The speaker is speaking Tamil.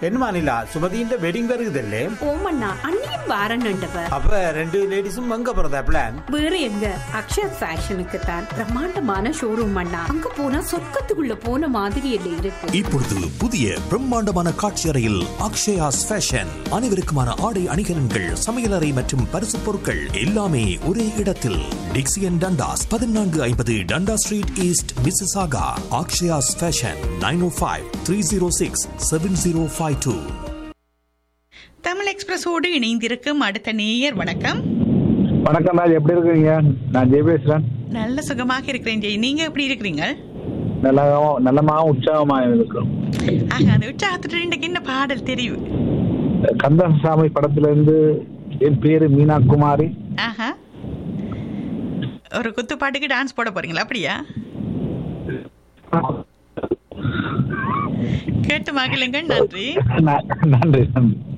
என்னமா நிலா சுமதியின் வெட்டிங் வருகுதல்லே ஓமண்ணா அண்ணியும் வாரன்னுண்டவ அப்ப ரெண்டு லேடிஸும் அங்க போறதா பிளான் வேற எங்க அக்ஷயா ஃபேஷனுக்கு தான் பிரம்மாண்டமான ஷோரூம் அண்ணா அங்க போனா சொர்க்கத்துக்குள்ள போன மாதிரி இல்லை இருக்கு இப்பொழுது புதிய பிரம்மாண்டமான காட்சி அறையில் அக்ஷயாஸ் ஃபேஷன் அனைவருக்குமான ஆடை அணிகலன்கள் சமையலறை மற்றும் பரிசு பொருட்கள் எல்லாமே ஒரே இடத்தில் டிக்சியன் டண்டாஸ் பதினான்கு ஐம்பது Dundas street east Mississauga Akshayas fashion nine O five three zero six seven zero five two Tamil எக்ஸ்பிரஸோடு இணைந்திருக்கும் அடுத்த நேயர் வணக்கம் வணக்கம் ராஜ் எப்படி இருக்கீங்க நான் ஜெய் பேசுறேன் நல்ல சுகமாக இருக்கிறேன் ஜெய் நீங்க எப்படி இருக்கிறீங்க நல்லதாகவும் நல்லமாகவும் உற்சாகமாக இருக்கும் ஆக அந்த உற்சாகத்துட்டு இன்றைக்கு என்ன பாடல் தெரியும் கந்தசாமி படத்துல இருந்து என் பேரு மீனா குமாரி ஆஹா ஒரு குத்து பாட்டுக்கு டான்ஸ் போட போறீங்களா அப்படியா கேட்டு மகிழுங்கள் நன்றி ந- நன்றி நன்றி